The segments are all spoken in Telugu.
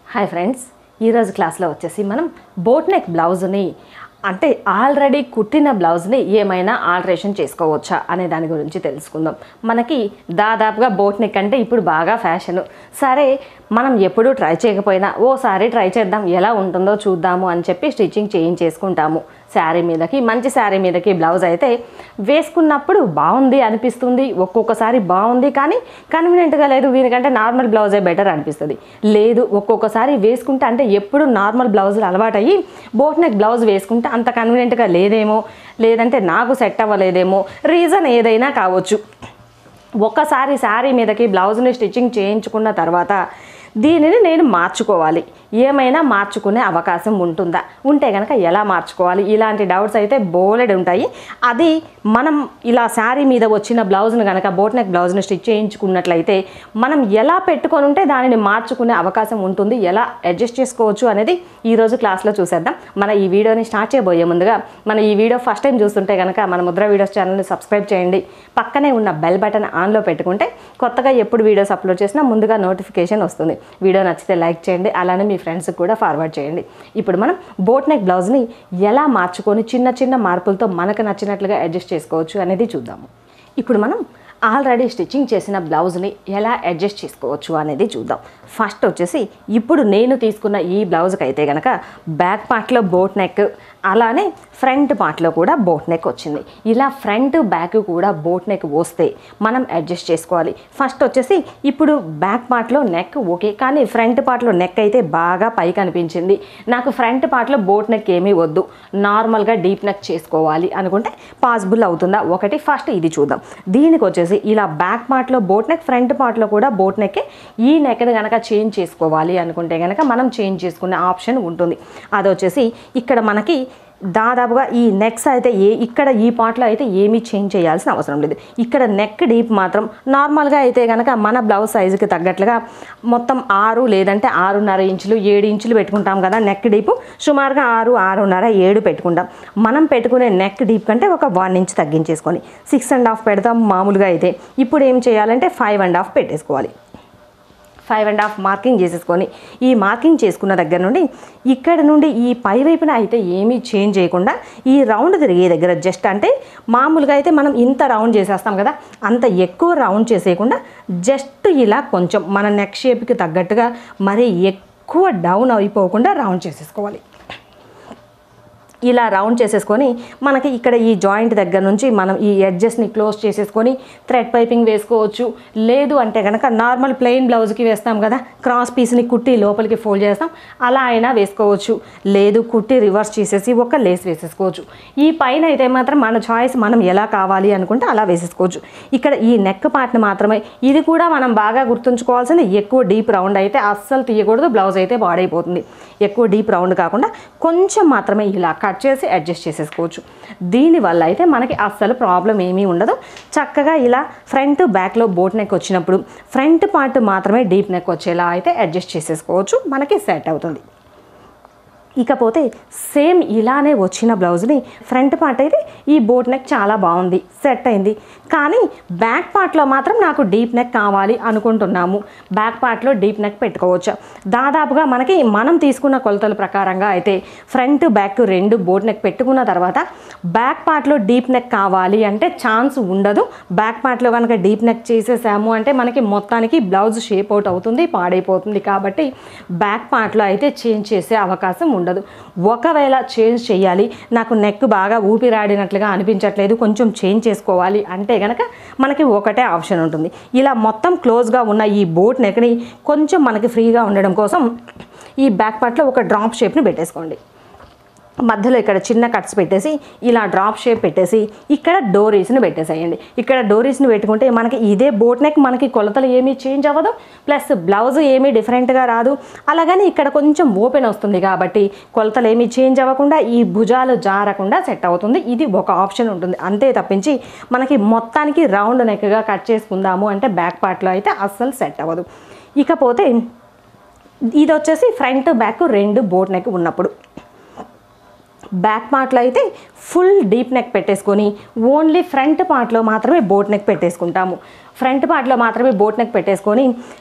హాయ్ ఫ్రెండ్స్ ఈరోజు క్లాస్లో వచ్చేసి మనం బోట్ నెక్ బ్లౌజ్ని అంటే ఆల్రెడీ కుట్టిన బ్లౌజ్ని ఏమైనా ఆల్టరేషన్ చేసుకోవచ్చా అనే దాని గురించి తెలుసుకుందాం మనకి దాదాపుగా బోట్ నెక్ అంటే ఇప్పుడు బాగా ఫ్యాషన్ సరే మనం ఎప్పుడూ ట్రై చేయకపోయినా ఓసారి ట్రై చేద్దాం ఎలా ఉంటుందో చూద్దాము అని చెప్పి స్టిచ్చింగ్ చేయించేసుకుంటాము శారీ మీదకి మంచి శారీ మీదకి బ్లౌజ్ అయితే వేసుకున్నప్పుడు బాగుంది అనిపిస్తుంది ఒక్కొక్కసారి బాగుంది కానీ కన్వీనియంట్గా లేదు వీనికంటే నార్మల్ బ్లౌజే బెటర్ అనిపిస్తుంది లేదు ఒక్కొక్కసారి వేసుకుంటే అంటే ఎప్పుడు నార్మల్ బ్లౌజులు అలవాటయ్యి బోట్ నెక్ బ్లౌజ్ వేసుకుంటే అంత కన్వీనియంట్గా లేదేమో లేదంటే నాకు సెట్ అవ్వలేదేమో రీజన్ ఏదైనా కావచ్చు ఒక్కసారి శారీ మీదకి బ్లౌజ్ని స్టిచ్చింగ్ చేయించుకున్న తర్వాత దీనిని నేను మార్చుకోవాలి ఏమైనా మార్చుకునే అవకాశం ఉంటుందా ఉంటే కనుక ఎలా మార్చుకోవాలి ఇలాంటి డౌట్స్ అయితే బోలెడ్ ఉంటాయి అది మనం ఇలా శారీ మీద వచ్చిన బ్లౌజ్ను కనుక బోట్ నెక్ బ్లౌజ్ని స్టిచ్ చేయించుకున్నట్లయితే మనం ఎలా పెట్టుకొని ఉంటే దానిని మార్చుకునే అవకాశం ఉంటుంది ఎలా అడ్జస్ట్ చేసుకోవచ్చు అనేది ఈరోజు క్లాస్లో చూసేద్దాం మన ఈ వీడియోని స్టార్ట్ చేయబోయే ముందుగా మన ఈ వీడియో ఫస్ట్ టైం చూస్తుంటే కనుక మన ముద్ర వీడియోస్ ఛానల్ని సబ్స్క్రైబ్ చేయండి పక్కనే ఉన్న బెల్ బటన్ ఆన్లో పెట్టుకుంటే కొత్తగా ఎప్పుడు వీడియోస్ అప్లోడ్ చేసినా ముందుగా నోటిఫికేషన్ వస్తుంది వీడియో నచ్చితే లైక్ చేయండి అలానే మీ ఫ్రెండ్స్కి కూడా ఫార్వర్డ్ చేయండి ఇప్పుడు మనం బోట్ నెక్ బ్లౌజ్ని ఎలా మార్చుకొని చిన్న చిన్న మార్పులతో మనకు నచ్చినట్లుగా అడ్జస్ట్ చేసుకోవచ్చు అనేది చూద్దాము ఇప్పుడు మనం ఆల్రెడీ స్టిచ్చింగ్ చేసిన బ్లౌజ్ని ఎలా అడ్జస్ట్ చేసుకోవచ్చు అనేది చూద్దాం ఫస్ట్ వచ్చేసి ఇప్పుడు నేను తీసుకున్న ఈ బ్లౌజ్కి అయితే కనుక బ్యాక్ పార్ట్లో బోట్ నెక్ అలానే ఫ్రంట్ పార్ట్లో కూడా బోట్ నెక్ వచ్చింది ఇలా ఫ్రంట్ బ్యాక్ కూడా బోట్ నెక్ వస్తే మనం అడ్జస్ట్ చేసుకోవాలి ఫస్ట్ వచ్చేసి ఇప్పుడు బ్యాక్ పార్ట్లో నెక్ ఓకే కానీ ఫ్రంట్ పార్ట్లో నెక్ అయితే బాగా పైకి అనిపించింది నాకు ఫ్రంట్ పార్ట్లో బోట్ నెక్ ఏమీ వద్దు నార్మల్గా డీప్ నెక్ చేసుకోవాలి అనుకుంటే పాసిబుల్ అవుతుందా ఒకటి ఫస్ట్ ఇది చూద్దాం దీనికి వచ్చేసి ఇలా బ్యాక్ పార్ట్లో బోట్ నెక్ ఫ్రంట్ పార్ట్లో కూడా బోట్ నెక్కే ఈ నెక్ని కనుక చేంజ్ చేసుకోవాలి అనుకుంటే కనుక మనం చేంజ్ చేసుకునే ఆప్షన్ ఉంటుంది అది వచ్చేసి ఇక్కడ మనకి దాదాపుగా ఈ నెక్స్ అయితే ఏ ఇక్కడ ఈ పార్ట్లో అయితే ఏమీ చేంజ్ చేయాల్సిన అవసరం లేదు ఇక్కడ నెక్ డీప్ మాత్రం నార్మల్గా అయితే కనుక మన బ్లౌజ్ సైజుకి తగ్గట్లుగా మొత్తం ఆరు లేదంటే ఆరున్నర ఇంచులు ఏడు ఇంచులు పెట్టుకుంటాం కదా నెక్ డీప్ సుమారుగా ఆరు ఆరున్నర ఏడు పెట్టుకుంటాం మనం పెట్టుకునే నెక్ డీప్ కంటే ఒక వన్ ఇంచ్ తగ్గించేసుకొని సిక్స్ అండ్ హాఫ్ పెడతాం మామూలుగా అయితే ఇప్పుడు ఏం చేయాలంటే ఫైవ్ అండ్ హాఫ్ పెట్టేసుకోవాలి ఫైవ్ అండ్ హాఫ్ మార్కింగ్ చేసేసుకొని ఈ మార్కింగ్ చేసుకున్న దగ్గర నుండి ఇక్కడ నుండి ఈ పై వైపున అయితే ఏమీ చేంజ్ చేయకుండా ఈ రౌండ్ తిరిగే దగ్గర జస్ట్ అంటే మామూలుగా అయితే మనం ఇంత రౌండ్ చేసేస్తాం కదా అంత ఎక్కువ రౌండ్ చేసేయకుండా జస్ట్ ఇలా కొంచెం మన నెక్ షేప్కి తగ్గట్టుగా మరీ ఎక్కువ డౌన్ అయిపోకుండా రౌండ్ చేసేసుకోవాలి ఇలా రౌండ్ చేసేసుకొని మనకి ఇక్కడ ఈ జాయింట్ దగ్గర నుంచి మనం ఈ ఎడ్జెస్ని క్లోజ్ చేసేసుకొని థ్రెడ్ పైపింగ్ వేసుకోవచ్చు లేదు అంటే కనుక నార్మల్ ప్లెయిన్ బ్లౌజ్కి వేస్తాం కదా క్రాస్ పీస్ని కుట్టి లోపలికి ఫోల్డ్ చేస్తాం అలా అయినా వేసుకోవచ్చు లేదు కుట్టి రివర్స్ చేసేసి ఒక లేస్ వేసేసుకోవచ్చు ఈ పైన అయితే మాత్రం మన చాయిస్ మనం ఎలా కావాలి అనుకుంటే అలా వేసేసుకోవచ్చు ఇక్కడ ఈ నెక్ పార్ట్ని మాత్రమే ఇది కూడా మనం బాగా గుర్తుంచుకోవాల్సింది ఎక్కువ డీప్ రౌండ్ అయితే అస్సలు తీయకూడదు బ్లౌజ్ అయితే పాడైపోతుంది ఎక్కువ డీప్ రౌండ్ కాకుండా కొంచెం మాత్రమే ఇలా కట్ చేసి అడ్జస్ట్ చేసేసుకోవచ్చు దీనివల్ల అయితే మనకి అస్సలు ప్రాబ్లం ఏమీ ఉండదు చక్కగా ఇలా ఫ్రంట్ బ్యాక్లో బోట్ నెక్ వచ్చినప్పుడు ఫ్రంట్ పార్ట్ మాత్రమే డీప్ నెక్ వచ్చేలా అయితే అడ్జస్ట్ చేసేసుకోవచ్చు మనకి సెట్ అవుతుంది ఇకపోతే సేమ్ ఇలానే వచ్చిన బ్లౌజ్ని ఫ్రంట్ పార్ట్ అయితే ఈ బోట్ నెక్ చాలా బాగుంది సెట్ అయింది కానీ బ్యాక్ పార్ట్లో మాత్రం నాకు డీప్ నెక్ కావాలి అనుకుంటున్నాము బ్యాక్ పార్ట్లో డీప్ నెక్ పెట్టుకోవచ్చు దాదాపుగా మనకి మనం తీసుకున్న కొలతల ప్రకారంగా అయితే ఫ్రంట్ బ్యాక్ రెండు బోట్ నెక్ పెట్టుకున్న తర్వాత బ్యాక్ పార్ట్లో డీప్ నెక్ కావాలి అంటే ఛాన్స్ ఉండదు బ్యాక్ పార్ట్లో కనుక డీప్ నెక్ చేసేసాము అంటే మనకి మొత్తానికి బ్లౌజ్ షేప్ అవుట్ అవుతుంది పాడైపోతుంది కాబట్టి బ్యాక్ పార్ట్లో అయితే చేంజ్ చేసే అవకాశం ఉండదు ఒకవేళ చేంజ్ చేయాలి నాకు నెక్ బాగా ఊపిరాడినట్లుగా అనిపించట్లేదు కొంచెం చేంజ్ చేసుకోవాలి అంటే కనుక మనకి ఒకటే ఆప్షన్ ఉంటుంది ఇలా మొత్తం క్లోజ్గా ఉన్న ఈ బోట్ నెక్ని కొంచెం మనకి ఫ్రీగా ఉండడం కోసం ఈ బ్యాక్ పార్ట్లో ఒక డ్రాప్ షేప్ని పెట్టేసుకోండి మధ్యలో ఇక్కడ చిన్న కట్స్ పెట్టేసి ఇలా డ్రాప్ షేప్ పెట్టేసి ఇక్కడ డోరీస్ని పెట్టేసేయండి ఇక్కడ డోరీస్ని పెట్టుకుంటే మనకి ఇదే బోట్ నెక్ మనకి కొలతలు ఏమీ చేంజ్ అవ్వదు ప్లస్ బ్లౌజ్ ఏమీ డిఫరెంట్గా రాదు అలాగని ఇక్కడ కొంచెం ఓపెన్ వస్తుంది కాబట్టి కొలతలు ఏమీ చేంజ్ అవ్వకుండా ఈ భుజాలు జారకుండా సెట్ అవుతుంది ఇది ఒక ఆప్షన్ ఉంటుంది అంతే తప్పించి మనకి మొత్తానికి రౌండ్ నెక్గా కట్ చేసుకుందాము అంటే బ్యాక్ పార్ట్లో అయితే అస్సలు సెట్ అవ్వదు ఇకపోతే ఇది వచ్చేసి ఫ్రంట్ బ్యాక్ రెండు బోట్ నెక్ ఉన్నప్పుడు బ్యాక్ పార్ట్లో అయితే ఫుల్ డీప్ నెక్ పెట్టేసుకొని ఓన్లీ ఫ్రంట్ పార్ట్లో మాత్రమే బోట్ నెక్ పెట్టేసుకుంటాము ఫ్రంట్ పార్ట్లో మాత్రమే బోట్ నెక్ పెట్టేసుకొని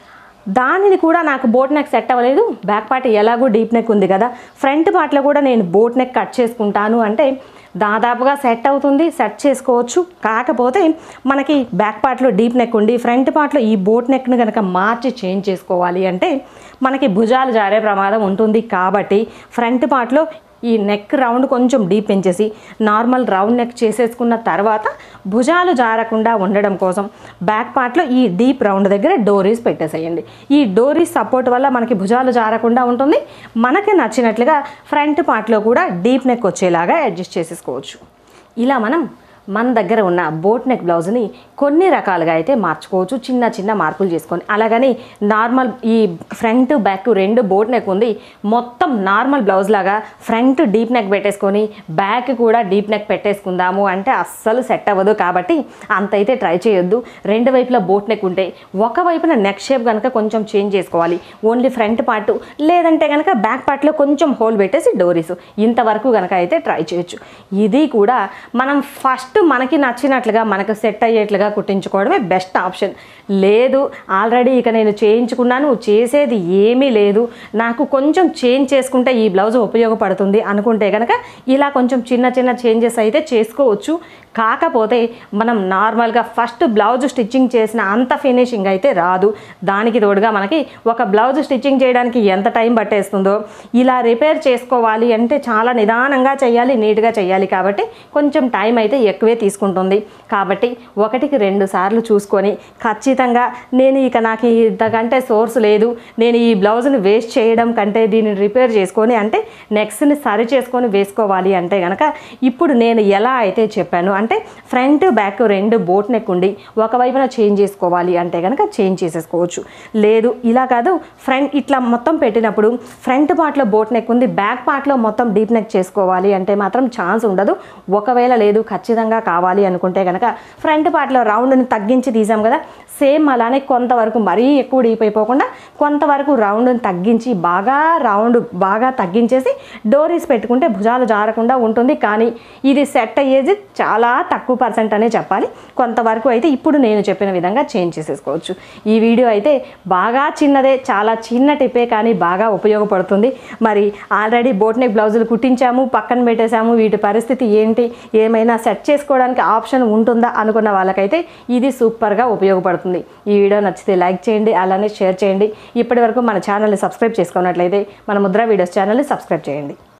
దానిని కూడా నాకు బోట్ నెక్ సెట్ అవ్వలేదు బ్యాక్ పార్ట్ ఎలాగో డీప్ నెక్ ఉంది కదా ఫ్రంట్ పార్ట్లో కూడా నేను బోట్ నెక్ కట్ చేసుకుంటాను అంటే దాదాపుగా సెట్ అవుతుంది సెట్ చేసుకోవచ్చు కాకపోతే మనకి బ్యాక్ పార్ట్లో డీప్ నెక్ ఉండి ఫ్రంట్ పార్ట్లో ఈ బోట్ నెక్ను కనుక మార్చి చేంజ్ చేసుకోవాలి అంటే మనకి భుజాలు జారే ప్రమాదం ఉంటుంది కాబట్టి ఫ్రంట్ పార్ట్లో ఈ నెక్ రౌండ్ కొంచెం డీప్ పెంచేసి నార్మల్ రౌండ్ నెక్ చేసేసుకున్న తర్వాత భుజాలు జారకుండా ఉండడం కోసం బ్యాక్ పార్ట్లో ఈ డీప్ రౌండ్ దగ్గర డోరీస్ పెట్టేసేయండి ఈ డోరీస్ సపోర్ట్ వల్ల మనకి భుజాలు జారకుండా ఉంటుంది మనకి నచ్చినట్లుగా ఫ్రంట్ పార్ట్లో కూడా డీప్ నెక్ వచ్చేలాగా అడ్జస్ట్ చేసేసుకోవచ్చు ఇలా మనం మన దగ్గర ఉన్న బోట్ నెక్ బ్లౌజ్ని కొన్ని రకాలుగా అయితే మార్చుకోవచ్చు చిన్న చిన్న మార్పులు చేసుకొని అలాగని నార్మల్ ఈ ఫ్రంట్ బ్యాక్ రెండు బోట్ నెక్ ఉంది మొత్తం నార్మల్ బ్లౌజ్ లాగా ఫ్రంట్ డీప్ నెక్ పెట్టేసుకొని బ్యాక్ కూడా డీప్ నెక్ పెట్టేసుకుందాము అంటే అస్సలు సెట్ అవ్వదు కాబట్టి అంత అయితే ట్రై చేయొద్దు రెండు వైపులా బోట్ నెక్ ఉంటే ఒక వైపున నెక్ షేప్ కనుక కొంచెం చేంజ్ చేసుకోవాలి ఓన్లీ ఫ్రంట్ పార్ట్ లేదంటే కనుక బ్యాక్ పార్ట్లో కొంచెం హోల్ పెట్టేసి డోరీస్ ఇంతవరకు కనుక అయితే ట్రై చేయొచ్చు ఇది కూడా మనం ఫస్ట్ మనకి నచ్చినట్లుగా మనకు సెట్ అయ్యేట్లుగా కుట్టించుకోవడమే బెస్ట్ ఆప్షన్ లేదు ఆల్రెడీ ఇక నేను చేయించుకున్నాను చేసేది ఏమీ లేదు నాకు కొంచెం చేంజ్ చేసుకుంటే ఈ బ్లౌజ్ ఉపయోగపడుతుంది అనుకుంటే కనుక ఇలా కొంచెం చిన్న చిన్న చేంజెస్ అయితే చేసుకోవచ్చు కాకపోతే మనం నార్మల్గా ఫస్ట్ బ్లౌజ్ స్టిచ్చింగ్ చేసిన అంత ఫినిషింగ్ అయితే రాదు దానికి తోడుగా మనకి ఒక బ్లౌజ్ స్టిచ్చింగ్ చేయడానికి ఎంత టైం పట్టేస్తుందో ఇలా రిపేర్ చేసుకోవాలి అంటే చాలా నిదానంగా చేయాలి నీట్గా చేయాలి కాబట్టి కొంచెం టైం అయితే ఎక్కువే తీసుకుంటుంది కాబట్టి ఒకటికి రెండు సార్లు చూసుకొని ఖచ్చితంగా నేను ఇక నాకు ఇంతకంటే సోర్స్ లేదు నేను ఈ బ్లౌజ్ని వేస్ట్ చేయడం కంటే దీన్ని రిపేర్ చేసుకొని అంటే నెక్స్ట్ని సరి చేసుకొని వేసుకోవాలి అంటే కనుక ఇప్పుడు నేను ఎలా అయితే చెప్పాను అంటే ఫ్రంట్ బ్యాక్ రెండు బోట్ నెక్ ఉండి ఒకవైపున చేంజ్ చేసుకోవాలి అంటే కనుక చేంజ్ చేసేసుకోవచ్చు లేదు ఇలా కాదు ఫ్రంట్ ఇట్లా మొత్తం పెట్టినప్పుడు ఫ్రంట్ పార్ట్లో బోట్ నెక్ ఉంది బ్యాక్ పార్ట్లో మొత్తం డీప్ నెక్ చేసుకోవాలి అంటే మాత్రం ఛాన్స్ ఉండదు ఒకవేళ లేదు ఖచ్చితంగా కావాలి అనుకుంటే కనుక ఫ్రంట్ పార్ట్లో రౌండ్ని తగ్గించి తీసాం కదా సేమ్ అలానే కొంతవరకు మరీ ఎక్కువ డీప్ అయిపోకుండా కొంతవరకు రౌండ్ని తగ్గించి బాగా రౌండ్ బాగా తగ్గించేసి డోరీస్ పెట్టుకుంటే భుజాలు జారకుండా ఉంటుంది కానీ ఇది సెట్ అయ్యేది చాలా తక్కువ పర్సెంట్ అనే చెప్పాలి కొంతవరకు అయితే ఇప్పుడు నేను చెప్పిన విధంగా చేంజ్ చేసేసుకోవచ్చు ఈ వీడియో అయితే బాగా చిన్నదే చాలా చిన్న టిప్పే కానీ బాగా ఉపయోగపడుతుంది మరి ఆల్రెడీ బోట్ నెక్ బ్లౌజులు కుట్టించాము పక్కన పెట్టేశాము వీటి పరిస్థితి ఏంటి ఏమైనా సెట్ చేసుకోవడానికి ఆప్షన్ ఉంటుందా అనుకున్న వాళ్ళకైతే ఇది సూపర్గా ఉపయోగపడుతుంది ఈ వీడియో నచ్చితే లైక్ చేయండి అలానే షేర్ చేయండి ఇప్పటి వరకు మన ఛానల్ని సబ్స్క్రైబ్ చేసుకున్నట్లయితే మన ముద్ర వీడియోస్ ఛానల్ని సబ్స్క్రైబ్ చేయండి